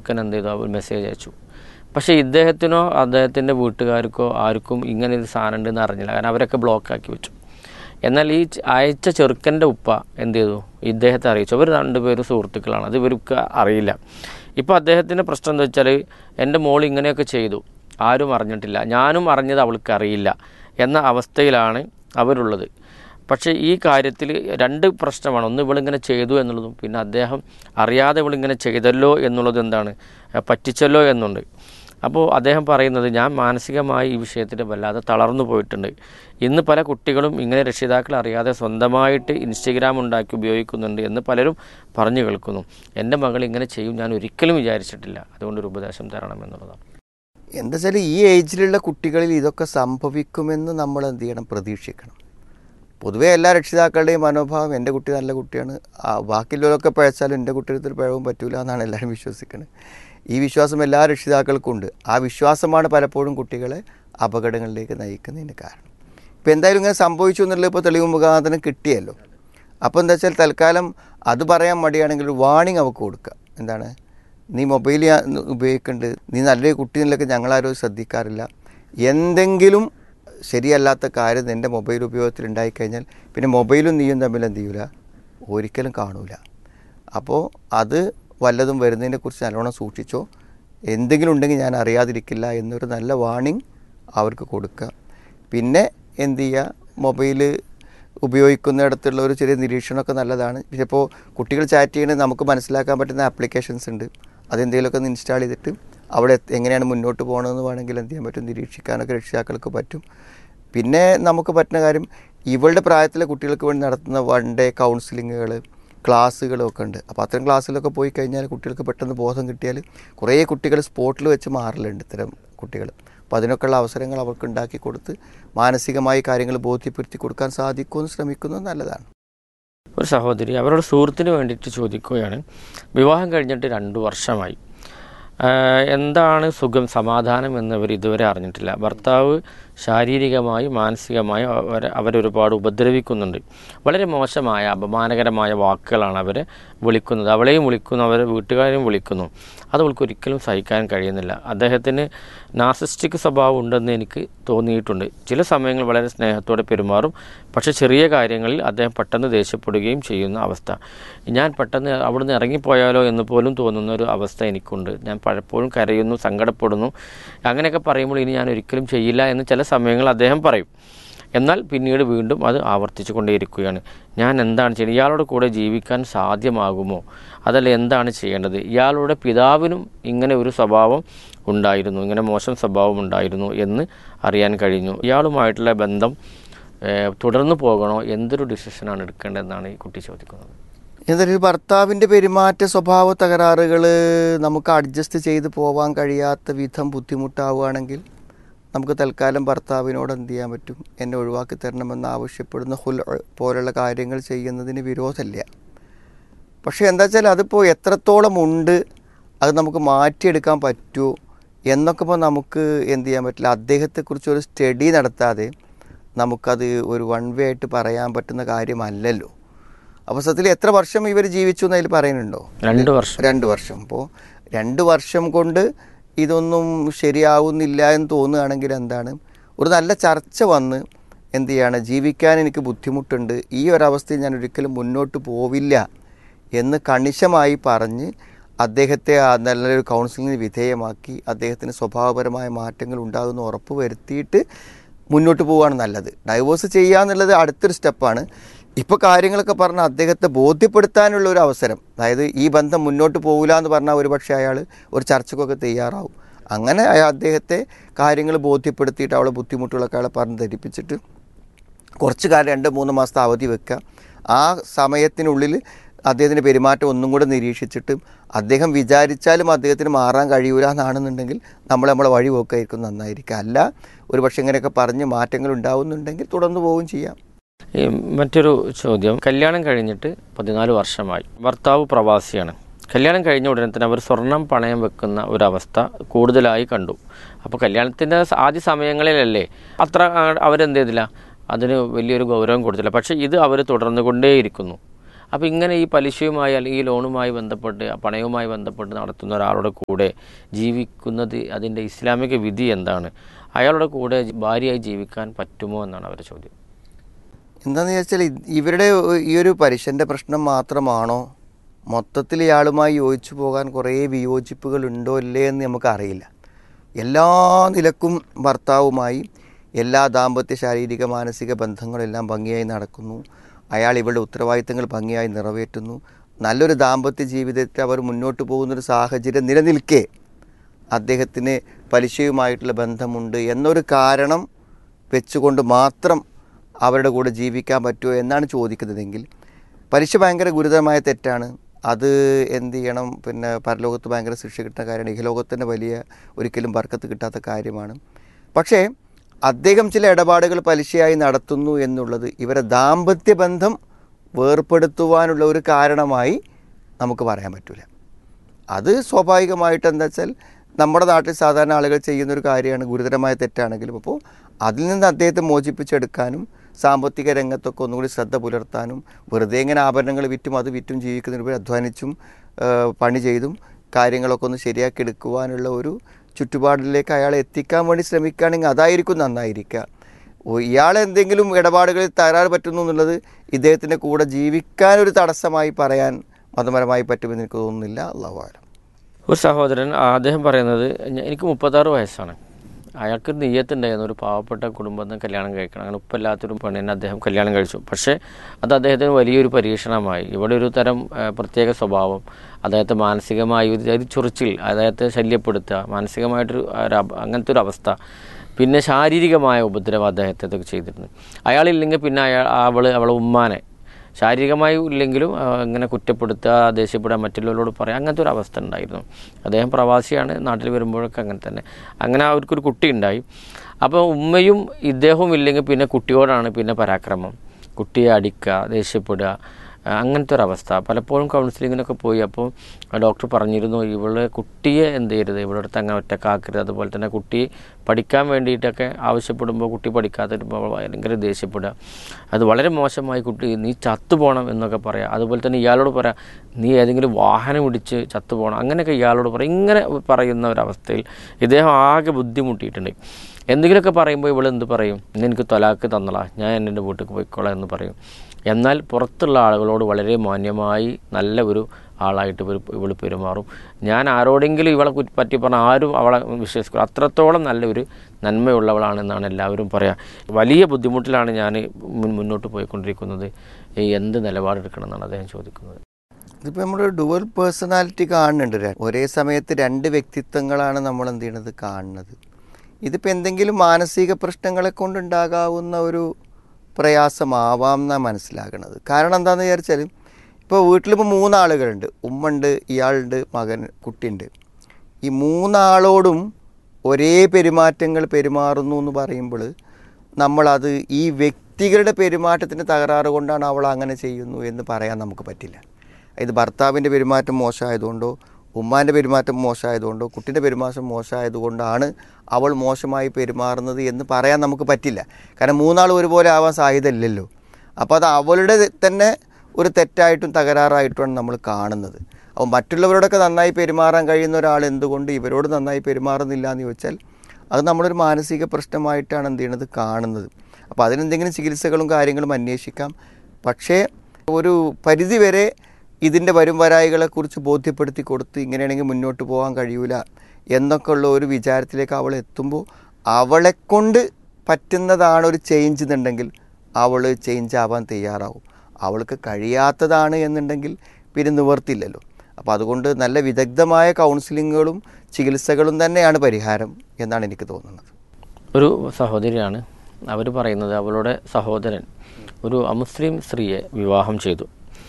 ചെറുക്കൻ എന്ത് ചെയ്തു അവർ മെസ്സേജ് അയച്ചു പക്ഷേ ഇദ്ദേഹത്തിനോ അദ്ദേഹത്തിൻ്റെ വീട്ടുകാർക്കോ ആർക്കും ഇങ്ങനെ ഒരു സാധനം ഉണ്ടെന്ന് അറിഞ്ഞില്ല കാരണം അവരൊക്കെ ബ്ലോക്ക് ആക്കി വെച്ചു എന്നാൽ ഈ ച- അയച്ച ചെറുക്കൻ്റെ ഉപ്പ എന്ത് ചെയ്തു ഇദ്ദേഹത്തെ അറിയിച്ചു അവർ രണ്ടുപേരും സുഹൃത്തുക്കളാണ് അത് ഇവർക്ക് അറിയില്ല ഇപ്പോൾ അദ്ദേഹത്തിൻ്റെ പ്രശ്നം എന്താ വെച്ചാൽ എൻ്റെ മോൾ ഇങ്ങനെയൊക്കെ ചെയ്തു ആരും അറിഞ്ഞിട്ടില്ല ഞാനും അറിഞ്ഞത് അവൾക്ക് അറിയില്ല എന്ന അവസ്ഥയിലാണ് അവരുള്ളത് പക്ഷേ ഈ കാര്യത്തിൽ രണ്ട് പ്രശ്നമാണ് ഒന്ന് ഇവളിങ്ങനെ ചെയ്തു എന്നുള്ളതും പിന്നെ അദ്ദേഹം അറിയാതെ ഇവളിങ്ങനെ ചെയ്തല്ലോ എന്നുള്ളത് എന്താണ് ഏഹ് പറ്റിച്ചല്ലോ എന്നുണ്ട് അപ്പോൾ അദ്ദേഹം പറയുന്നത് ഞാൻ മാനസികമായി ഈ വിഷയത്തിൽ വല്ലാതെ തളർന്നു പോയിട്ടുണ്ട് ഇന്ന് പല കുട്ടികളും ഇങ്ങനെ രക്ഷിതാക്കൾ അറിയാതെ സ്വന്തമായിട്ട് ഇൻസ്റ്റഗ്രാം ഉണ്ടാക്കി ഉപയോഗിക്കുന്നുണ്ട് എന്ന് പലരും പറഞ്ഞു കേൾക്കുന്നു എൻ്റെ മകൾ ഇങ്ങനെ ചെയ്യും ഞാൻ ഒരിക്കലും വിചാരിച്ചിട്ടില്ല അതുകൊണ്ട് ഒരു ഉപദേശം തരണം എന്നുള്ളതാണ് എന്താ വെച്ചാൽ ഈ ഏജിലുള്ള കുട്ടികളിൽ ഇതൊക്കെ സംഭവിക്കുമെന്ന് നമ്മൾ എന്ത് ചെയ്യണം പ്രതീക്ഷിക്കണം പൊതുവേ എല്ലാ രക്ഷിതാക്കളുടെയും മനോഭാവം എൻ്റെ കുട്ടി നല്ല കുട്ടിയാണ് ആ ബാക്കിയുള്ളവരൊക്കെ പഴച്ചാലും എൻ്റെ കുട്ടിയുടെ പിഴവും പറ്റൂല എന്നാണ് എല്ലാവരും വിശ്വസിക്കുന്നത് ഈ വിശ്വാസം എല്ലാ രക്ഷിതാക്കൾക്കും ഉണ്ട് ആ വിശ്വാസമാണ് പലപ്പോഴും കുട്ടികളെ അപകടങ്ങളിലേക്ക് നയിക്കുന്നതിന് കാരണം ഇപ്പോൾ എന്തായാലും ഇങ്ങനെ സംഭവിച്ചു എന്നുള്ളത് ഇപ്പോൾ തെളിവ് മുഖാന്തരം കിട്ടിയല്ലോ അപ്പോൾ എന്താ വെച്ചാൽ തൽക്കാലം അത് പറയാൻ മടിയാണെങ്കിൽ ഒരു വാണിംഗ് അവർക്ക് കൊടുക്കുക എന്താണ് നീ മൊബൈൽ ഉപയോഗിക്കുന്നുണ്ട് നീ നല്ലൊരു കുട്ടി എന്നുള്ളതൊക്കെ ഞങ്ങളാരും ശ്രദ്ധിക്കാറില്ല എന്തെങ്കിലും ശരിയല്ലാത്ത കാര്യം നിൻ്റെ മൊബൈൽ ഉപയോഗത്തിൽ ഉണ്ടായിക്കഴിഞ്ഞാൽ പിന്നെ മൊബൈലും നീയും തമ്മിൽ എന്ത് ചെയ്യൂല ഒരിക്കലും കാണൂല അപ്പോൾ അത് വല്ലതും വരുന്നതിനെക്കുറിച്ച് നല്ലോണം സൂക്ഷിച്ചോ എന്തെങ്കിലും ഉണ്ടെങ്കിൽ ഞാൻ അറിയാതിരിക്കില്ല എന്നൊരു നല്ല വാണിംഗ് അവർക്ക് കൊടുക്കുക പിന്നെ എന്ത് ചെയ്യുക മൊബൈൽ ഉപയോഗിക്കുന്നിടത്തുള്ള ഒരു ചെറിയ നിരീക്ഷണമൊക്കെ നല്ലതാണ് പക്ഷേ ഇപ്പോൾ കുട്ടികൾ ചാറ്റ് ചെയ്യുന്നത് നമുക്ക് മനസ്സിലാക്കാൻ പറ്റുന്ന ആപ്ലിക്കേഷൻസ് ഉണ്ട് അതെന്തെങ്കിലുമൊക്കെ ഒന്ന് ഇൻസ്റ്റാൾ ചെയ്തിട്ട് അവിടെ എത്ത് എങ്ങനെയാണ് മുന്നോട്ട് പോകണമെന്ന് വേണമെങ്കിൽ എന്ത് ചെയ്യാൻ പറ്റും നിരീക്ഷിക്കാനൊക്കെ രക്ഷിതാക്കൾക്ക് പറ്റും പിന്നെ നമുക്ക് പറ്റുന്ന കാര്യം ഇവളുടെ പ്രായത്തിലെ കുട്ടികൾക്ക് വേണ്ടി നടത്തുന്ന വൺ ഡേ കൗൺസിലിങ്ങുകൾ ക്ലാസ്സുകളും ഒക്കെ ഉണ്ട് അപ്പോൾ അത്തരം ക്ലാസ്സിലൊക്കെ പോയി കഴിഞ്ഞാൽ കുട്ടികൾക്ക് പെട്ടെന്ന് ബോധം കിട്ടിയാൽ കുറേ കുട്ടികൾ സ്പോട്ടിൽ വെച്ച് മാറലുണ്ട് ഇത്തരം കുട്ടികൾ അപ്പോൾ അതിനൊക്കെയുള്ള അവസരങ്ങൾ അവർക്ക് ഉണ്ടാക്കി കൊടുത്ത് മാനസികമായി കാര്യങ്ങൾ ബോധ്യപ്പെടുത്തി കൊടുക്കാൻ സാധിക്കുമെന്ന് ശ്രമിക്കുന്നത് നല്ലതാണ് ഒരു സഹോദരി അവരുടെ സുഹൃത്തിന് വേണ്ടിയിട്ട് ചോദിക്കുകയാണ് വിവാഹം കഴിഞ്ഞിട്ട് രണ്ട് വർഷമായി ആഹ് എന്താണ് സുഖം സമാധാനം എന്നവർ ഇതുവരെ അറിഞ്ഞിട്ടില്ല ഭർത്താവ് ശാരീരികമായും മാനസികമായും അവരെ അവരൊരുപാട് ഉപദ്രവിക്കുന്നുണ്ട് വളരെ മോശമായ അപമാനകരമായ വാക്കുകളാണ് അവരെ വിളിക്കുന്നത് അവളെയും വിളിക്കുന്നു അവരെ വീട്ടുകാരെയും വിളിക്കുന്നു അത് അവൾക്ക് ഒരിക്കലും സഹിക്കാൻ കഴിയുന്നില്ല അദ്ദേഹത്തിന് നാസിസ്റ്റിക് സ്വഭാവം ഉണ്ടെന്ന് എനിക്ക് തോന്നിയിട്ടുണ്ട് ചില സമയങ്ങൾ വളരെ സ്നേഹത്തോടെ പെരുമാറും പക്ഷേ ചെറിയ കാര്യങ്ങളിൽ അദ്ദേഹം പെട്ടെന്ന് ദേഷ്യപ്പെടുകയും ചെയ്യുന്ന അവസ്ഥ ഞാൻ പെട്ടെന്ന് അവിടുന്ന് ഇറങ്ങിപ്പോയാലോ എന്ന് പോലും തോന്നുന്ന ഒരു അവസ്ഥ എനിക്കുണ്ട് ഞാൻ പലപ്പോഴും കരയുന്നു സങ്കടപ്പെടുന്നു അങ്ങനെയൊക്കെ പറയുമ്പോൾ ഇനി ഞാൻ ഒരിക്കലും ചെയ്യില്ല എന്ന് ചില സമയങ്ങൾ അദ്ദേഹം പറയും എന്നാൽ പിന്നീട് വീണ്ടും അത് ആവർത്തിച്ചു കൊണ്ടേയിരിക്കുകയാണ് ഞാൻ എന്താണ് ചെയ്യുന്നത് ഇയാളുടെ കൂടെ ജീവിക്കാൻ സാധ്യമാകുമോ അതല്ല എന്താണ് ചെയ്യേണ്ടത് ഇയാളുടെ പിതാവിനും ഇങ്ങനെ ഒരു സ്വഭാവം ഉണ്ടായിരുന്നു ഇങ്ങനെ മോശം സ്വഭാവം ഉണ്ടായിരുന്നു എന്ന് അറിയാൻ കഴിഞ്ഞു ഇയാളുമായിട്ടുള്ള ബന്ധം ഏഹ്, തുടർന്നു പോകണോ എന്തൊരു ഡിസിഷനാണ് എടുക്കേണ്ടതെന്നാണ് ഈ കുട്ടി ചോദിക്കുന്നത് എന്തായാലും ഭർത്താവിൻ്റെ പെരുമാറ്റ സ്വഭാവ തകരാറുകൾ നമുക്ക് അഡ്ജസ്റ്റ് ചെയ്ത് പോവാൻ കഴിയാത്ത വിധം ബുദ്ധിമുട്ടാവുകയാണെങ്കിൽ നമുക്ക് തൽക്കാലം ഭർത്താവിനോട് എന്ത് ചെയ്യാൻ പറ്റും എന്നെ ഒഴിവാക്കി തരണമെന്ന് ആവശ്യപ്പെടുന്ന ഹുൽ പോലുള്ള കാര്യങ്ങൾ ചെയ്യുന്നതിന് വിരോധമില്ല പക്ഷേ എന്താ വെച്ചാൽ അതിപ്പോൾ എത്രത്തോളം ഉണ്ട് അത് നമുക്ക് മാറ്റിയെടുക്കാൻ പറ്റുമോ എന്നൊക്കെ ഇപ്പോൾ നമുക്ക് എന്ത് ചെയ്യാൻ പറ്റില്ല അദ്ദേഹത്തെക്കുറിച്ച് ഒരു സ്റ്റഡി നടത്താതെ നമുക്കത് ഒരു വൺ വേ ആയിട്ട് പറയാൻ പറ്റുന്ന കാര്യമല്ലല്ലോ അപ്പോൾ സത്യത്തിൽ എത്ര വർഷം ഇവർ ജീവിച്ചു എന്ന് അതിൽ പറയുന്നുണ്ടോ രണ്ട് വർഷം രണ്ട് വർഷം അപ്പോൾ രണ്ട് വർഷം കൊണ്ട് ഇതൊന്നും ശരിയാവുന്നില്ല എന്ന് തോന്നുകയാണെങ്കിൽ എന്താണ് ഒരു നല്ല ചർച്ച വന്ന് എന്ത് ചെയ്യാണ് ജീവിക്കാൻ എനിക്ക് ബുദ്ധിമുട്ടുണ്ട് ഈ ഒരവസ്ഥയിൽ ഞാൻ ഒരിക്കലും മുന്നോട്ട് പോവില്ല എന്ന് കണിശമായി പറഞ്ഞ് അദ്ദേഹത്തെ ആ നല്ലൊരു കൗൺസിലിങ്ങിന് വിധേയമാക്കി അദ്ദേഹത്തിന് സ്വഭാവപരമായ മാറ്റങ്ങൾ ഉണ്ടാകുന്ന ഉറപ്പ് വരുത്തിയിട്ട് മുന്നോട്ട് പോവുകയാണ് നല്ലത് ഡൈവോഴ്സ് ചെയ്യുക എന്നുള്ളത് അടുത്തൊരു സ്റ്റെപ്പാണ് ഇപ്പോൾ കാര്യങ്ങളൊക്കെ പറഞ്ഞ് അദ്ദേഹത്തെ ബോധ്യപ്പെടുത്താനുള്ള ഒരു അവസരം അതായത് ഈ ബന്ധം മുന്നോട്ട് പോകില്ല എന്ന് പറഞ്ഞാൽ ഒരുപക്ഷെ അയാൾ ഒരു ചർച്ചക്കൊക്കെ തയ്യാറാവും അങ്ങനെ അയാൾ അദ്ദേഹത്തെ കാര്യങ്ങൾ ബോധ്യപ്പെടുത്തിയിട്ട് അവളെ ബുദ്ധിമുട്ടുകളൊക്കെ അയാളെ പറഞ്ഞ് ധരിപ്പിച്ചിട്ട് കുറച്ച് കാലം രണ്ട് മൂന്ന് മാസത്തെ അവധി വെക്കുക ആ സമയത്തിനുള്ളിൽ അദ്ദേഹത്തിൻ്റെ പെരുമാറ്റം ഒന്നും കൂടെ നിരീക്ഷിച്ചിട്ട് അദ്ദേഹം വിചാരിച്ചാലും അദ്ദേഹത്തിന് മാറാൻ കഴിയൂല എന്നാണെന്നുണ്ടെങ്കിൽ നമ്മൾ നമ്മളെ വഴി പോക്കായിരിക്കും നന്നായിരിക്കും അല്ല ഒരു പക്ഷേ ഇങ്ങനെയൊക്കെ പറഞ്ഞ് മാറ്റങ്ങൾ ഉണ്ടാവുന്നുണ്ടെങ്കിൽ തുടർന്ന് പോവുകയും ചെയ്യാം ഈ മറ്റൊരു ചോദ്യം കല്യാണം കഴിഞ്ഞിട്ട് പതിനാല് വർഷമായി ഭർത്താവ് പ്രവാസിയാണ് കല്യാണം കഴിഞ്ഞ ഉടനെ തന്നെ അവർ സ്വർണം പണയം വെക്കുന്ന ഒരവസ്ഥ കൂടുതലായി കണ്ടു അപ്പോൾ കല്യാണത്തിൻ്റെ ആദ്യ സമയങ്ങളിലല്ലേ അത്ര ആ, അവരെന്ത് ചെയ്തില്ല അതിന് വലിയൊരു ഗൗരവം കൊടുത്തില്ല പക്ഷേ ഇത് അവർ തുടർന്നു കൊണ്ടേയിരിക്കുന്നു അപ്പോൾ ഇങ്ങനെ ഈ പലിശയുമായി അല്ലെങ്കിൽ ഈ ലോണുമായി ബന്ധപ്പെട്ട് പണയവുമായി ബന്ധപ്പെട്ട് നടത്തുന്ന ഒരാളുടെ കൂടെ ജീവിക്കുന്നത് അതിൻ്റെ ഇസ്ലാമിക വിധി എന്താണ് അയാളുടെ കൂടെ ഭാര്യയായി ജീവിക്കാൻ പറ്റുമോ എന്നാണ് അവരുടെ ചോദ്യം എന്താണെന്ന് ചോദിച്ചാൽ ഇത് ഇവരുടെ ഈ ഒരു പലിശൻ്റെ പ്രശ്നം മാത്രമാണോ മൊത്തത്തിൽ ഇയാളുമായി യോജിച്ചു പോകാൻ കുറേ വിയോജിപ്പുകൾ ഉണ്ടോ ഇല്ലേ എന്ന് നമുക്കറിയില്ല എല്ലാ നിലക്കും ഭർത്താവുമായി എല്ലാ ദാമ്പത്യ ശാരീരിക മാനസിക ബന്ധങ്ങളെല്ലാം ഭംഗിയായി നടക്കുന്നു അയാൾ ഇവളുടെ ഉത്തരവാദിത്തങ്ങൾ ഭംഗിയായി നിറവേറ്റുന്നു നല്ലൊരു ദാമ്പത്യ ജീവിതത്തിൽ അവർ മുന്നോട്ട് പോകുന്നൊരു സാഹചര്യം നിലനിൽക്കെ അദ്ദേഹത്തിന് പലിശയുമായിട്ടുള്ള ബന്ധമുണ്ട് എന്നൊരു കാരണം വെച്ചുകൊണ്ട് മാത്രം അവരുടെ കൂടെ ജീവിക്കാൻ പറ്റുമോ എന്നാണ് ചോദിക്കുന്നതെങ്കിൽ പലിശ ഭയങ്കര ഗുരുതരമായ തെറ്റാണ് അത് എന്ത് ചെയ്യണം പിന്നെ പരലോകത്ത് ഭയങ്കര ശിക്ഷ കിട്ടുന്ന കാര്യമാണ് ഇഹലോകത്തിൻ്റെ വലിയ ഒരിക്കലും ബർക്കത്ത് കിട്ടാത്ത കാര്യമാണ് പക്ഷേ അദ്ദേഹം ചില ഇടപാടുകൾ പലിശയായി നടത്തുന്നു എന്നുള്ളത് ഇവരെ ദാമ്പത്യ ബന്ധം വേർപ്പെടുത്തുവാനുള്ള ഒരു കാരണമായി നമുക്ക് പറയാൻ പറ്റില്ല അത് സ്വാഭാവികമായിട്ട് എന്താ വെച്ചാൽ നമ്മുടെ നാട്ടിൽ സാധാരണ ആളുകൾ ചെയ്യുന്ന ഒരു കാര്യമാണ് ഗുരുതരമായ തെറ്റാണെങ്കിലും അപ്പോൾ അതിൽ നിന്ന് അദ്ദേഹത്തെ മോചിപ്പിച്ചെടുക്കാനും സാമ്പത്തിക രംഗത്തൊക്കെ ഒന്നുകൂടി ശ്രദ്ധ പുലർത്താനും വെറുതെ ഇങ്ങനെ ആഭരണങ്ങൾ വിറ്റും അത് വിറ്റും ജീവിക്കുന്നതിന് അധ്വാനിച്ചും ആ, പണി ചെയ്തും കാര്യങ്ങളൊക്കെ ഒന്ന് ശരിയാക്കി എടുക്കുവാനുള്ള ഒരു ചുറ്റുപാടിലേക്ക് അയാളെ എത്തിക്കാൻ വേണ്ടി ശ്രമിക്കുകയാണെങ്കിൽ അതായിരിക്കും നന്നായിരിക്കുക ഓ, ഇയാൾ എന്തെങ്കിലും ഇടപാടുകളിൽ തകരാറ് പറ്റുന്നു എന്നുള്ളത് ഇദ്ദേഹത്തിൻ്റെ കൂടെ ജീവിക്കാൻ ഒരു തടസ്സമായി പറയാൻ മതപരമായി പറ്റുമെന്ന് എനിക്ക് തോന്നുന്നില്ല അള്ളാഹു ആലം ഒരു സഹോദരൻ അദ്ദേഹം പറയുന്നത് "ഞ- എനിക്ക് മുപ്പത്താറ് വയസ്സാണ് അയാൾക്ക് നെയ്യത്തുണ്ടായിരുന്നു ഒരു പാവപ്പെട്ട കുടുംബത്തിൽ കല്യാണം കഴിക്കണം അങ്ങനെ ഉപ്പല്ലാത്തൊരു പെണ്ണിനെ അദ്ദേഹം കല്യാണം കഴിച്ചു പക്ഷേ അത് അദ്ദേഹത്തിന് വലിയൊരു പരീക്ഷണമായി ഇവിടെ ഒരു തരം ആ, പ്രത്യേക സ്വഭാവം അദ്ദേഹത്തെ മാനസികമായി ഒരു ഒരു ചൊറിച്ചിൽ അദ്ദേഹത്തെ ശല്യപ്പെടുത്തുക മാനസികമായിട്ടൊരു ഒരു അപ- അങ്ങനത്തെ ഒരു അവസ്ഥ പിന്നെ ശാരീരികമായ ഉപദ്രവം അദ്ദേഹത്തെ ഇതൊക്കെ ചെയ്തിരുന്നു അയാളില്ലെങ്കിൽ പിന്നെ അയാൾ അവൾ അവളെ ഉമ്മാനെ ശാരീരികമായി ഇല്ലെങ്കിലും ആ, ഇങ്ങനെ കുറ്റപ്പെടുത്തുക ദേഷ്യപ്പെടുക മറ്റുള്ളവരോട് പറയുക അങ്ങനത്തെ ഒരു അവസ്ഥ ഉണ്ടായിരുന്നു അദ്ദേഹം പ്രവാസിയാണ് നാട്ടിൽ വരുമ്പോഴൊക്കെ അങ്ങനെ തന്നെ അങ്ങനെ അവർക്കൊരു കുട്ടി ഉണ്ടായി അപ്പോൾ ഉമ്മയും ഇദ്ദേഹവും ഇല്ലെങ്കിൽ പിന്നെ കുട്ടിയോടാണ് പിന്നെ പരാക്രമം കുട്ടിയെ അടിക്കുക ദേഷ്യപ്പെടുക ആ, അങ്ങനത്തെ ഒരു അവസ്ഥ പലപ്പോഴും കൗൺസിലിങ്ങിനൊക്കെ പോയി അപ്പോൾ ഡോക്ടർ പറഞ്ഞിരുന്നു ഇവള് കുട്ടിയെ എന്ത് ചെയ്യരുത് ഇവിടെ അടുത്ത് അങ്ങനെ ഒറ്റക്കാക്കരുത് അതുപോലെ തന്നെ കുട്ടി പഠിക്കാൻ വേണ്ടിയിട്ടൊക്കെ ആവശ്യപ്പെടുമ്പോൾ കുട്ടി പഠിക്കാതെ വരുമ്പോൾ അവൾ ഭയങ്കര ദേഷ്യപ്പെടുക അത് വളരെ മോശമായി കുട്ടി നീ ചത്തുപോകണം എന്നൊക്കെ പറയാം അതുപോലെ തന്നെ ഇയാളോട് പറയാം നീ ഏതെങ്കിലും വാഹനം ഇടിച്ച് ചത്തുപോകണം അങ്ങനെയൊക്കെ ഇയാളോട് പറയും ഇങ്ങനെ പറയുന്ന ഒരവസ്ഥയിൽ ഇദ്ദേഹം ആകെ ബുദ്ധിമുട്ടിയിട്ടുണ്ട് എന്തെങ്കിലുമൊക്കെ പറയുമ്പോൾ ഇവൾ എന്ത് പറയും ഇന്ന് എനിക്ക് തൊലാക്ക് തന്നളാ ഞാൻ എൻ്റെ വീട്ടിൽ പോയിക്കോളാം എന്ന് പറയും എന്നാൽ പുറത്തുള്ള ആളുകളോട് വളരെ മാന്യമായി നല്ല ഒരു ആളായിട്ട് ഇവർ ഇവൾ പെരുമാറും ഞാൻ ആരോടെങ്കിലും ഇവളെ കുറ്റി- പറ്റി പറഞ്ഞാൽ ആരും അവളെ വിശ്വസിക്കും അത്രത്തോളം നല്ലൊരു നന്മയുള്ളവളാണെന്നാണ് എല്ലാവരും പറയുക വലിയ ബുദ്ധിമുട്ടിലാണ് ഞാൻ മുൻ- മുന്നോട്ട് പോയിക്കൊണ്ടിരിക്കുന്നത് ഈ എന്ത് നിലപാടെടുക്കണം എന്നാണ് അദ്ദേഹം ചോദിക്കുന്നത് ഇതിപ്പോൾ നമ്മൾ ഡുവൽ പേഴ്സണാലിറ്റി കാണുന്നുണ്ട് ര- ഒരേ സമയത്ത് രണ്ട് വ്യക്തിത്വങ്ങളാണ് നമ്മൾ എന്ത് ചെയ്യണത് കാണുന്നത് ഇതിപ്പോൾ എന്തെങ്കിലും മാനസിക പ്രശ്നങ്ങളെ കൊണ്ടുണ്ടാകാവുന്ന ഒരു പ്രയാസമാവാം എന്നാണ് മനസ്സിലാകണത് കാരണം എന്താണെന്ന് വിചാരിച്ചാൽ ഇപ്പോൾ വീട്ടിലിപ്പോൾ മൂന്നാളുകളുണ്ട് ഉമ്മണ്ട് ഇയാളുണ്ട് മകൻ കുട്ടിയുണ്ട് ഈ മൂന്നാളോടും ഒരേ പെരുമാറ്റങ്ങൾ പെരുമാറുന്നു എന്ന് പറയുമ്പോൾ നമ്മളത് ഈ വ്യക്തികളുടെ പെരുമാറ്റത്തിന് തകരാറ് കൊണ്ടാണ് അവൾ അങ്ങനെ ചെയ്യുന്നു എന്ന് പറയാൻ നമുക്ക് പറ്റില്ല ഇത് ഭർത്താവിൻ്റെ പെരുമാറ്റം മോശമായതുകൊണ്ടോ ഉമ്മാൻ്റെ പെരുമാറ്റം മോശമായതുകൊണ്ടോ കുട്ടിൻ്റെ പെരുമാറ്റം മോശമായതുകൊണ്ടാണ് അവൾ മോശമായി പെരുമാറുന്നത് എന്ന് പറയാൻ നമുക്ക് പറ്റില്ല കാരണം മൂന്നാൾ ഒരുപോലെ ആവാൻ സാധ്യതയില്ലല്ലോ അപ്പോൾ അത് അവളുടെ തന്നെ ഒരു തെറ്റായിട്ടും തകരാറായിട്ടുമാണ് നമ്മൾ കാണുന്നത് അപ്പോൾ മറ്റുള്ളവരോടൊക്കെ നന്നായി പെരുമാറാൻ കഴിയുന്ന ഒരാൾ എന്തുകൊണ്ട് ഇവരോട് നന്നായി പെരുമാറുന്നില്ല എന്ന് ചോദിച്ചാൽ അത് നമ്മളൊരു മാനസിക പ്രശ്നമായിട്ടാണ് എന്ത് ചെയ്യണത് കാണുന്നത് അപ്പോൾ അതിനെന്തെങ്കിലും ചികിത്സകളും കാര്യങ്ങളും അന്വേഷിക്കാം പക്ഷേ ഒരു പരിധി വരെ ഇതിൻ്റെ വരും വരായികളെക്കുറിച്ച് ബോധ്യപ്പെടുത്തി കൊടുത്ത് ഇങ്ങനെയാണെങ്കിൽ മുന്നോട്ട് പോകാൻ കഴിയൂല എന്നൊക്കെ ഉള്ള ഒരു വിചാരത്തിലേക്ക് അവൾ എത്തുമ്പോൾ അവളെ കൊണ്ട് പറ്റുന്നതാണ് ഒരു ചേഞ്ച് എന്നുണ്ടെങ്കിൽ അവൾ ചേഞ്ച് ആവാൻ തയ്യാറാവും അവൾക്ക് കഴിയാത്തതാണ് എന്നുണ്ടെങ്കിൽ പിന്നെ നിവർത്തില്ലല്ലോ അപ്പോൾ അതുകൊണ്ട് നല്ല വിദഗ്ധമായ കൗൺസിലിങ്ങുകളും ചികിത്സകളും തന്നെയാണ് പരിഹാരം എന്നാണ് എനിക്ക് തോന്നുന്നത് ഒരു സഹോദരിയാണ് അവർ പറയുന്നത് അവളുടെ സഹോദരൻ ഒരു അമുസ്ലിം സ്ത്രീയെ വിവാഹം ചെയ്തു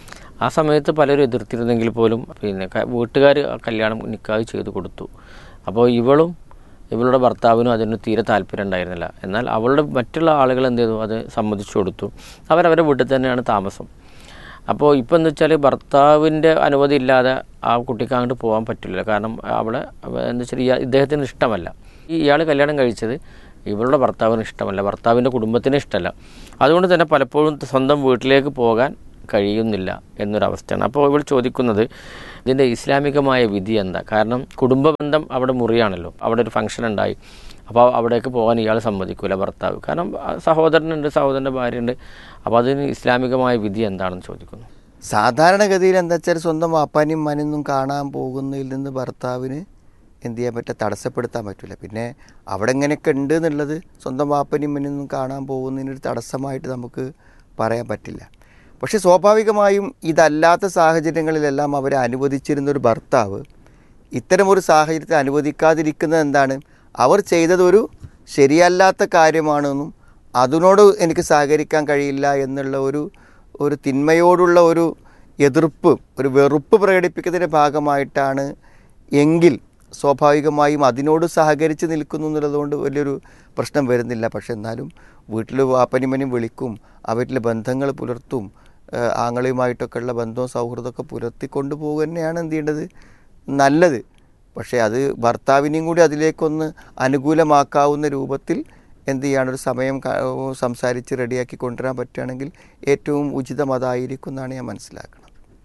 ആ സമയത്ത് പലരും എതിർത്തിരുന്നെങ്കിൽ പോലും പിന്നെ വീട്ടുകാർ കല്യാണം നിക്കാഹ് ചെയ്തു കൊടുത്തു അപ്പോൾ ഇവളും ഇവളുടെ ഭർത്താവിനും അതിന് തീരെ താല്പര്യം ഉണ്ടായിരുന്നില്ല എന്നാൽ അവളുടെ മറ്റുള്ള ആളുകൾ എന്ത് ചെയ്തു അത് സമ്മതിച്ചു കൊടുത്തു അവരവരുടെ വീട്ടിൽ തന്നെയാണ് താമസം അപ്പോൾ ഇപ്പം എന്ന് വെച്ചാൽ ഭർത്താവിൻ്റെ അനുമതി ഇല്ലാതെ ആ കുട്ടിക്ക് അങ്ങോട്ട് പോകാൻ പറ്റില്ല കാരണം അവളെ എന്താ വെച്ചാൽ ഇയാ- ഇദ്ദേഹത്തിന് ഇഷ്ടമല്ല ഈ ഇയാൾ കല്യാണം കഴിച്ചത് ഇവളുടെ ഭർത്താവിന് ഇഷ്ടമല്ല ഭർത്താവിൻ്റെ കുടുംബത്തിന് ഇഷ്ടമല്ല അതുകൊണ്ട് തന്നെ പലപ്പോഴും സ്വന്തം വീട്ടിലേക്ക് പോകാൻ കഴിയുന്നില്ല എന്നൊരവസ്ഥയാണ് അപ്പോൾ ഇവൾ ചോദിക്കുന്നത് ഇതിൻ്റെ ഇസ്ലാമികമായ വിധി എന്താ കാരണം കുടുംബ ബന്ധം അവിടെ മുറിയാണല്ലോ അവിടെ ഒരു ഫംഗ്ഷൻ ഉണ്ടായി അപ്പോൾ അവിടേക്ക് പോകാൻ ഇയാൾ സമ്മതിക്കില്ല ഭർത്താവ് കാരണം ആ സഹോദരനുണ്ട് സഹോദരൻ്റെ ഭാര്യയുണ്ട് അപ്പോൾ അതിന് ഇസ്ലാമികമായ വിധി എന്താണെന്ന് ചോദിക്കുന്നു സാധാരണഗതിയിൽ എന്താ വെച്ചാൽ സ്വന്തം വാപ്പാനും മനൊന്നും കാണാൻ പോകുന്നതിൽ നിന്ന് ഭർത്താവിന് എന്ത് ചെയ്യാൻ പറ്റുക തടസ്സപ്പെടുത്താൻ പറ്റില്ല പിന്നെ അവിടെ എങ്ങനെയൊക്കെ ഉണ്ട് എന്നുള്ളത് സ്വന്തം വാപ്പനും മനൊന്നും കാണാൻ പോകുന്നതിനൊരു തടസ്സമായിട്ട് നമുക്ക് പറയാൻ പറ്റില്ല പക്ഷേ സ്വാഭാവികമായും ഇതല്ലാത്ത സാഹചര്യങ്ങളിലെല്ലാം അവരെ അനുവദിച്ചിരുന്ന ഒരു ഭർത്താവ് ഇത്തരമൊരു സാഹചര്യത്തെ അനുവദിക്കാതിരിക്കുന്നത് എന്താണ് അവർ ചെയ്തതൊരു ശരിയല്ലാത്ത കാര്യമാണെന്നും അതിനോട് എനിക്ക് സഹകരിക്കാൻ കഴിയില്ല എന്നുള്ള ഒരു ഒരു തിന്മയോടുള്ള ഒരു എതിർപ്പ് ഒരു വെറുപ്പ് പ്രകടിപ്പിക്കുന്നതിൻ്റെ ഭാഗമായിട്ടാണ് എങ്കിൽ സ്വാഭാവികമായും അതിനോട് സഹകരിച്ച് നിൽക്കുന്നു എന്നുള്ളതുകൊണ്ട് വലിയൊരു പ്രശ്നം വരുന്നില്ല പക്ഷെ എന്നാലും വീട്ടിൽ വാപ്പനിമനും വിളിക്കും ആ വീട്ടിലെ ബന്ധങ്ങൾ പുലർത്തും ഏഹ് ആങ്ങളെയുമായിട്ടൊക്കെ ഉള്ള ബന്ധവും സൗഹൃദമൊക്കെ പുലർത്തിക്കൊണ്ട് പോകുക തന്നെയാണ് എന്ത് ചെയ്യേണ്ടത് നല്ലത് പക്ഷേ അത് ഭർത്താവിനെയും കൂടി അതിലേക്കൊന്ന് അനുകൂലമാക്കാവുന്ന രൂപത്തിൽ എന്ത് ചെയ്യാണ് ഒരു സമയം ക- സംസാരിച്ച് റെഡിയാക്കി കൊണ്ടുവരാൻ പറ്റുകയാണെങ്കിൽ ഏറ്റവും ഉചിതം അതായിരിക്കും എന്നാണ് ഞാൻ മനസ്സിലാക്കുന്നത്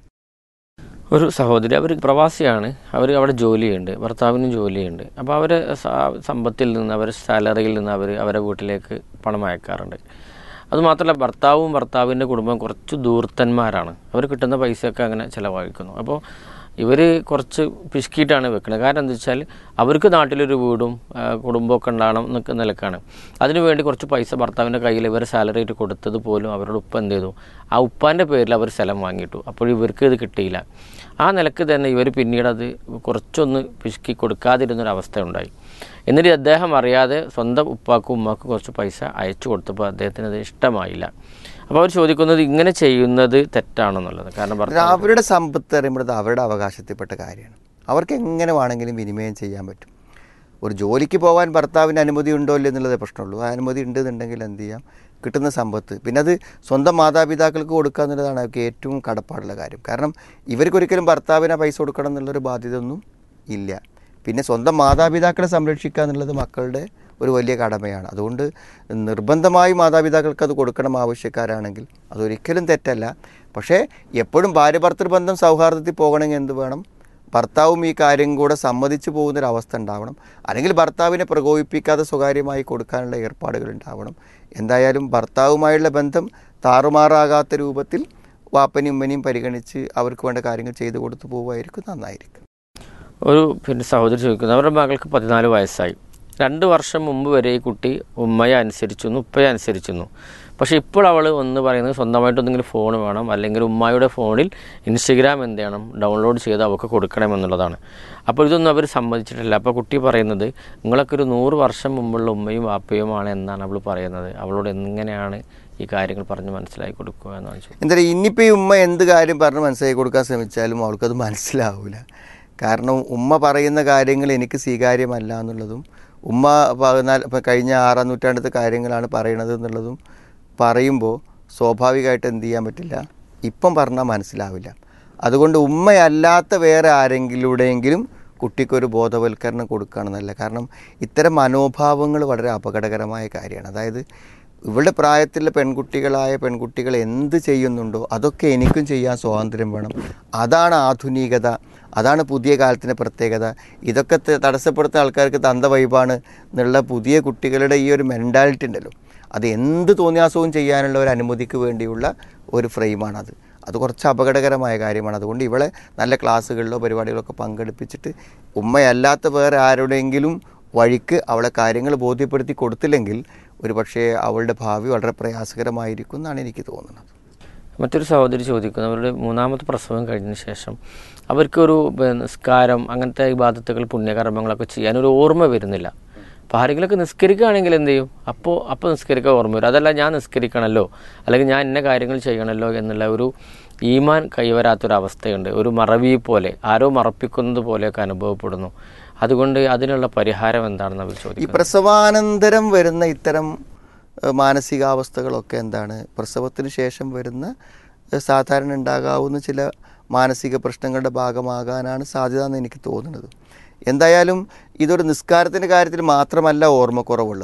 ഒരു സഹോദരി അവർ പ്രവാസിയാണ് അവർ അവിടെ ജോലിയുണ്ട് ഭർത്താവിനും ജോലിയുണ്ട് അപ്പോൾ അവരെ സ- സമ്പത്തിൽ നിന്ന് അവരുടെ സാലറിയിൽ നിന്ന് അവർ അവരെ വീട്ടിലേക്ക് പണം അയക്കാറുണ്ട് അതുമാത്രമല്ല ഭർത്താവും ഭർത്താവിൻ്റെ കുടുംബം കുറച്ച് ദൂർത്തന്മാരാണ് അവർ കിട്ടുന്ന പൈസയൊക്കെ അങ്ങനെ ചിലവഴിക്കുന്നു അപ്പോൾ ഇവർ കുറച്ച് പിശുക്കിയിട്ടാണ് വെക്കുന്നത് കാരണം എന്താ വെച്ചാൽ അവർക്ക് നാട്ടിലൊരു വീടും ആ, കുടുംബമൊക്കെ ഉണ്ടാവണം എന്നൊക്കെ നിലക്കാണ് അതിനുവേണ്ടി കുറച്ച് പൈസ ഭർത്താവിൻ്റെ കയ്യിൽ ഇവർ സാലറി ആയിട്ട് കൊടുത്തത് പോലും അവരുടെ ഉപ്പ എന്ത് ചെയ്തു ആ ഉപ്പാൻ്റെ പേരിൽ അവർ സ്ഥലം വാങ്ങിയിട്ടു അപ്പോൾ ഇവർക്ക് ഇത് കിട്ടിയില്ല ആ നിലക്ക് തന്നെ ഇവർ പിന്നീട് അത് കുറച്ചൊന്ന് പിശുക്കി കൊടുക്കാതിരുന്നൊരവസ്ഥ ഉണ്ടായി എന്നിട്ട് അദ്ദേഹം അറിയാതെ സ്വന്തം ഉപ്പാക്കും ഉമ്മാക്കും കുറച്ച് പൈസ അയച്ചു കൊടുത്തപ്പോൾ അദ്ദേഹത്തിന് അത് ഇഷ്ടമായില്ല അപ്പോൾ അവർ ചോദിക്കുന്നത് ഇങ്ങനെ ചെയ്യുന്നത് തെറ്റാണെന്നുള്ളത് കാരണം ഭർത്താവ് അവരുടെ സമ്പത്ത് പറയുമ്പോൾ അത് അവരുടെ അവകാശത്തിൽപ്പെട്ട കാര്യമാണ് അവർക്ക് എങ്ങനെ വേണമെങ്കിലും വിനിമയം ചെയ്യാൻ പറ്റും ഒരു ജോലിക്ക് പോകാൻ ഭർത്താവിന് അനുമതി ഉണ്ടോ ഇല്ല എന്നുള്ളതേ പ്രശ്നമുള്ളൂ ആ അനുമതി ഉണ്ടെന്നുണ്ടെങ്കിൽ എന്ത് ചെയ്യാം കിട്ടുന്ന സമ്പത്ത് പിന്നെ അത് സ്വന്തം മാതാപിതാക്കൾക്ക് കൊടുക്കുക എന്നുള്ളതാണ് അവർക്ക് ഏറ്റവും കടപ്പാടുള്ള കാര്യം കാരണം ഇവർക്കൊരിക്കലും ഭർത്താവിന് ആ പൈസ കൊടുക്കണം എന്നുള്ളൊരു ബാധ്യത ഒന്നും ഇല്ല പിന്നെ സ്വന്തം മാതാപിതാക്കളെ സംരക്ഷിക്കുക എന്നുള്ളത് മക്കളുടെ ഒരു വലിയ കടമയാണ് അതുകൊണ്ട് നിർബന്ധമായി മാതാപിതാക്കൾക്ക് അത് കൊടുക്കണം ആവശ്യക്കാരാണെങ്കിൽ അതൊരിക്കലും തെറ്റല്ല പക്ഷേ എപ്പോഴും ഭാര്യ ഭർത്തൃ ബന്ധം സൗഹാർദ്ദത്തിൽ പോകണമെങ്കിൽ എന്ത് വേണം ഭർത്താവും ഈ കാര്യം കൂടെ സമ്മതിച്ചു പോകുന്നൊരവസ്ഥ ഉണ്ടാവണം അല്ലെങ്കിൽ ഭർത്താവിനെ പ്രകോപിപ്പിക്കാതെ സ്വകാര്യമായി കൊടുക്കാനുള്ള ഏർപ്പാടുകൾ ഉണ്ടാവണം എന്തായാലും ഭർത്താവുമായുള്ള ബന്ധം താറുമാറാകാത്ത രൂപത്തിൽ വാപ്പനെയും ഉമ്മനെയും പരിഗണിച്ച് അവർക്ക് വേണ്ട കാര്യങ്ങൾ ചെയ്തു കൊടുത്തു പോവുമായിരിക്കും നന്നായിരിക്കും ഒരു പിന്നെ സഹോദരി ചോദിക്കുന്നു അവരുടെ മകൾക്ക് പതിനാല് വയസ്സായി രണ്ട് വർഷം മുമ്പ് വരെ ഈ കുട്ടി ഉമ്മയെ അനുസരിച്ചിരുന്നു ഉപ്പയെ അനുസരിച്ചിരുന്നു പക്ഷേ ഇപ്പോൾ അവൾ ഒന്ന് പറയുന്നത് സ്വന്തമായിട്ട് എന്തെങ്കിലും ഫോൺ വേണം അല്ലെങ്കിൽ ഉമ്മായുടെ ഫോണിൽ ഇൻസ്റ്റഗ്രാം എന്ത് ചെയ്യണം ഡൗൺലോഡ് ചെയ്ത് അവൾക്ക് കൊടുക്കണമെന്നുള്ളതാണ് അപ്പോൾ ഇതൊന്നും അവർ സമ്മതിച്ചിട്ടില്ല അപ്പോൾ കുട്ടി പറയുന്നത് നിങ്ങളൊക്കെ ഒരു നൂറ് വർഷം മുമ്പുള്ള ഉമ്മയും വാപ്പയുമാണ് എന്നാണ് അവൾ പറയുന്നത് അവളോട് എങ്ങനെയാണ് ഈ കാര്യങ്ങൾ പറഞ്ഞ് മനസ്സിലാക്കി കൊടുക്കുക എന്നാണ് ചോദിച്ചത് എന്തായാലും ഇനിയിപ്പോൾ ഈ ഉമ്മ എന്ത് കാര്യം പറഞ്ഞ് മനസ്സിലാക്കി കൊടുക്കാൻ ശ്രമിച്ചാലും അവൾക്കത് മനസ്സിലാവില്ല കാരണം ഉമ്മ പറയുന്ന കാര്യങ്ങൾ എനിക്ക് സ്വീകാര്യമല്ല എന്നുള്ളതും ഉമ്മ പതിനാല് ഇപ്പം കഴിഞ്ഞ ആറാം നൂറ്റാണ്ടത്തെ കാര്യങ്ങളാണ് പറയണത് എന്നുള്ളതും പറയുമ്പോൾ സ്വാഭാവികമായിട്ട് എന്ത് ചെയ്യാൻ പറ്റില്ല ഇപ്പം പറഞ്ഞാൽ മനസ്സിലാവില്ല അതുകൊണ്ട് ഉമ്മയല്ലാത്ത വേറെ ആരെങ്കിലൂടെയെങ്കിലും കുട്ടിക്കൊരു ബോധവൽക്കരണം കൊടുക്കുകയാണെന്നല്ല കാരണം ഇത്തരം മനോഭാവങ്ങൾ വളരെ അപകടകരമായ കാര്യമാണ് അതായത് ഇവളുടെ പ്രായത്തിലുള്ള പെൺകുട്ടികളായ പെൺകുട്ടികൾ എന്ത് ചെയ്യുന്നുണ്ടോ അതൊക്കെ എനിക്കും ചെയ്യാൻ സ്വാതന്ത്ര്യം വേണം അതാണ് ആധുനികത അതാണ് പുതിയ കാലത്തിൻ്റെ പ്രത്യേകത ഇതൊക്കെ ത- തടസ്സപ്പെടുത്തുന്ന ആൾക്കാർക്ക് തന്ത വൈബാണ് എന്നുള്ള പുതിയ കുട്ടികളുടെ ഈ ഒരു മെൻറ്റാലിറ്റി ഉണ്ടല്ലോ അത് എന്ത് തോന്നിയാസവും ചെയ്യാനുള്ള ഒരു അനുമതിക്ക് വേണ്ടിയുള്ള ഒരു ഫ്രെയിമാണത് അത് കുറച്ച് അപകടകരമായ കാര്യമാണ് അതുകൊണ്ട് ഇവളെ നല്ല ക്ലാസ്സുകളിലോ പരിപാടികളൊക്കെ പങ്കെടുപ്പിച്ചിട്ട് ഉമ്മയല്ലാത്ത വേറെ ആരുടെയെങ്കിലും വഴിക്ക് അവളെ കാര്യങ്ങൾ ബോധ്യപ്പെടുത്തി കൊടുത്തില്ലെങ്കിൽ ഒരു പക്ഷേ അവളുടെ ഭാവി വളരെ പ്രയാസകരമായിരിക്കും എന്നാണ് എനിക്ക് തോന്നുന്നത് മറ്റൊരു സഹോദരി ചോദിക്കുന്നു അവരുടെ മൂന്നാമത്തെ പ്രസവം കഴിഞ്ഞ ശേഷം അവർക്കൊരു പിന്നെ നിസ്കാരം അങ്ങനത്തെ ഇബാദത്തുകൾ പുണ്യകർമ്മങ്ങളൊക്കെ ചെയ്യാൻ ഒരു ഓർമ്മ വരുന്നില്ല അപ്പോൾ ആരെങ്കിലുമൊക്കെ നിസ്കരിക്കുകയാണെങ്കിൽ എന്ത് ചെയ്യും അപ്പോൾ അപ്പോൾ നിസ്കരിക്കാൻ ഓർമ്മ വരും അതല്ല ഞാൻ നിസ്കരിക്കണമല്ലോ അല്ലെങ്കിൽ ഞാൻ ഇന്ന കാര്യങ്ങൾ ചെയ്യണമല്ലോ എന്നുള്ള ഒരു ഈമാൻ കൈവരാത്തൊരവസ്ഥയുണ്ട് ഒരു മറവി പോലെ ആരോ മറപ്പിക്കുന്നത് പോലെയൊക്കെ അനുഭവപ്പെടുന്നു അതുകൊണ്ട് അതിനുള്ള പരിഹാരം എന്താണെന്ന് അവർ ഈ ചോദിക്കുന്നു പ്രസവാനന്തരം വരുന്ന ഇത്തരം ഏഹ്, മാനസികാവസ്ഥകളൊക്കെ എന്താണ് പ്രസവത്തിന് ശേഷം വരുന്ന ഏഹ്, സാധാരണ ഉണ്ടാകാവുന്ന ചില മാനസിക പ്രശ്നങ്ങളുടെ ഭാഗമാകാനാണ് സാധ്യത എന്ന് എനിക്ക് തോന്നുന്നത് എന്തായാലും ഇതൊരു നിസ്കാരത്തിൻ്റെ കാര്യത്തിൽ മാത്രമല്ല ഓർമ്മക്കുറവുള്ളത്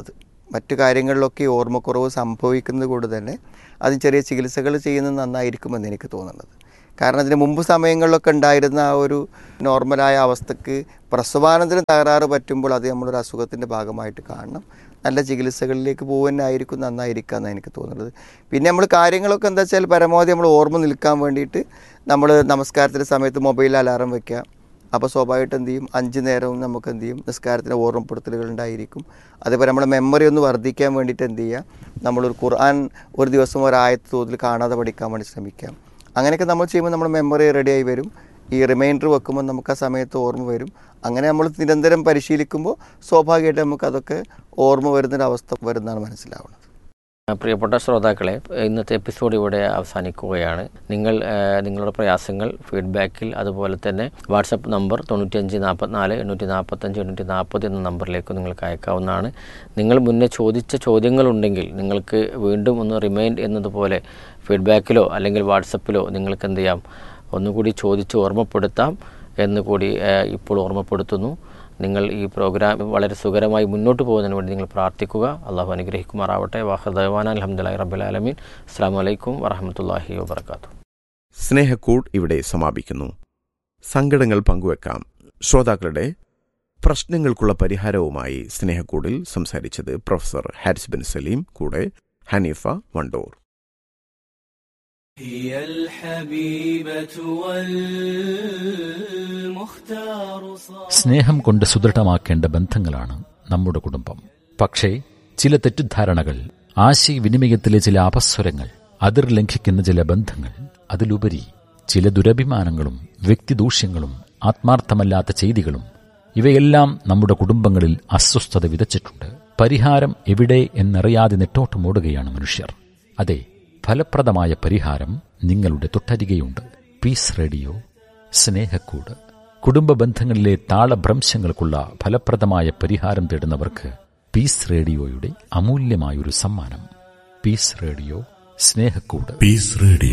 മറ്റു കാര്യങ്ങളിലൊക്കെ ഈ ഓർമ്മക്കുറവ് സംഭവിക്കുന്നത് കൊണ്ട് തന്നെ അതിന് ചെറിയ ചികിത്സകൾ ചെയ്യുന്നത് നന്നായിരിക്കുമെന്ന് എനിക്ക് തോന്നുന്നത് കാരണം അതിന് മുമ്പ് സമയങ്ങളിലൊക്കെ ഉണ്ടായിരുന്ന ആ ഒരു നോർമലായ അവസ്ഥക്ക് പ്രസവാനന്തരം തകരാറ് പറ്റുമ്പോൾ അത് നമ്മളൊരു അസുഖത്തിൻ്റെ ഭാഗമായിട്ട് കാണണം നല്ല ചികിത്സകളിലേക്ക് പോകുന്നതായിരിക്കും നന്നായിരിക്കുക എന്നാണ് എനിക്ക് തോന്നുന്നത് പിന്നെ നമ്മൾ കാര്യങ്ങളൊക്കെ എന്താ വെച്ചാൽ പരമാവധി നമ്മൾ ഓർമ്മ നിൽക്കാൻ വേണ്ടിയിട്ട് നമ്മൾ നമസ്കാരത്തിൻ്റെ സമയത്ത് മൊബൈൽ അലാറം വെക്കുക അപ്പോൾ സ്വാഭാവികമായിട്ട് എന്ത് ചെയ്യും അഞ്ച് നേരവും നമുക്ക് എന്ത് ചെയ്യും നിസ്കാരത്തിന് ഓർമ്മപ്പെടുത്തലുകൾ ഉണ്ടായിരിക്കും അതേപോലെ നമ്മുടെ മെമ്മറി ഒന്ന് വർദ്ധിക്കാൻ വേണ്ടിയിട്ട് എന്ത് ചെയ്യുക നമ്മളൊരു ഖുർആൻ ഒരു ദിവസം ഒരായത്ത് തോതിൽ കാണാതെ പഠിക്കാൻ വേണ്ടി ശ്രമിക്കാം അങ്ങനെയൊക്കെ നമ്മൾ ചെയ്യുമ്പോൾ നമ്മുടെ മെമ്മറി റെഡിയായി വരും ഈ റിമൈൻഡർ വെക്കുമ്പോൾ നമുക്ക് ആ സമയത്ത് ഓർമ്മ വരും അങ്ങനെ നമ്മൾ നിരന്തരം പരിശീലിക്കുമ്പോൾ സ്വാഭാവികമായിട്ട് നമുക്ക് അതൊക്കെ ഓർമ്മ വരുന്നൊരവസ്ഥ വരുന്നതാണ് മനസ്സിലാവുന്നത് പ്രിയപ്പെട്ട ശ്രോതാക്കളെ ഇന്നത്തെ എപ്പിസോഡ് ഇവിടെ അവസാനിക്കുകയാണ് നിങ്ങൾ ആ, നിങ്ങളുടെ പ്രയാസങ്ങൾ ഫീഡ്ബാക്കിൽ അതുപോലെ തന്നെ വാട്സപ്പ് നമ്പർ തൊണ്ണൂറ്റിയഞ്ച് നാൽപ്പത്തിനാല് എണ്ണൂറ്റി നാൽപ്പത്തഞ്ച് എണ്ണൂറ്റി നാൽപ്പത് എന്ന നമ്പറിലേക്ക് നിങ്ങൾക്ക് അയക്കാവുന്നതാണ് നിങ്ങൾ മുന്നേ ചോദിച്ച ചോദ്യങ്ങളുണ്ടെങ്കിൽ നിങ്ങൾക്ക് വീണ്ടും ഒന്ന് റിമൈൻഡ് എന്നതുപോലെ ഫീഡ്ബാക്കിലോ അല്ലെങ്കിൽ വാട്സപ്പിലോ നിങ്ങൾക്ക് എന്ത് ചെയ്യാം ഒന്നുകൂടി ചോദിച്ച് ഓർമ്മപ്പെടുത്താം എന്നുകൂടി ആ, ഇപ്പോൾ ഓർമ്മപ്പെടുത്തുന്നു നിങ്ങൾ ഈ പ്രോഗ്രാം വളരെ സുഖകരമായി മുന്നോട്ട് പോകുന്നതിന് വേണ്ടി നിങ്ങൾ പ്രാർത്ഥിക്കുക അള്ളാഹു അനുഗ്രഹിക്കുമാറാവട്ടെ വാഹദവാൻ അലഹമുല്ലാ റബ്ബുലാലമീൻ അസ്സാം വലൈക്കും വറഹമത്തല്ലാഹി വാബർക്കാത്തു സ്നേഹക്കൂട് ഇവിടെ സമാപിക്കുന്നു സങ്കടങ്ങൾ പങ്കുവെക്കാം ശ്രോതാക്കളുടെ പ്രശ്നങ്ങൾക്കുള്ള പരിഹാരവുമായി സ്നേഹക്കൂടിൽ സംസാരിച്ചത് പ്രൊഫസർ ഹാരിസ് ബിൻ സലീം കൂടെ ഹനീഫ വണ്ടൂർ هي الحبيبة والمختار صار സ്നേഹം കൊണ്ട് സുദൃഢമാക്കേണ്ട ബന്ധങ്ങളാണ് നമ്മുടെ കുടുംബം പക്ഷേ ചില തെറ്റിദ്ധാരണകൾ ആശയവിനിമയത്തിലെ ചില അപസ്വരങ്ങൾ അതിർ ലംഘിക്കുന്ന ചില ബന്ധങ്ങൾ അതിലുപരി ചില ദുരഭിമാനങ്ങളും വ്യക്തിദൂഷ്യങ്ങളും ആത്മാർത്ഥമല്ലാത്ത ചെയ്തികളും ഇവയെല്ലാം നമ്മുടെ കുടുംബങ്ങളിൽ അസ്വസ്ഥത വിതച്ചിട്ടുണ്ട് പരിഹാരം എവിടെ എന്നറിയാതെ നെട്ടോട്ടമോടുകയാണ് മനുഷ്യർ അതെ ഫലപ്രദമായ പരിഹാരം നിങ്ങളുടെ തൊട്ടരികെയുണ്ട് പീസ് റേഡിയോ സ്നേഹക്കൂട് കുടുംബ ബന്ധങ്ങളിലെ താളഭ്രംശങ്ങൾക്കുള്ള ഫലപ്രദമായ പരിഹാരം തേടുന്നവർക്ക് പീസ് റേഡിയോയുടെ അമൂല്യമായൊരു സമ്മാനം പീസ് റേഡിയോ സ്നേഹക്കൂട് Peace Radio.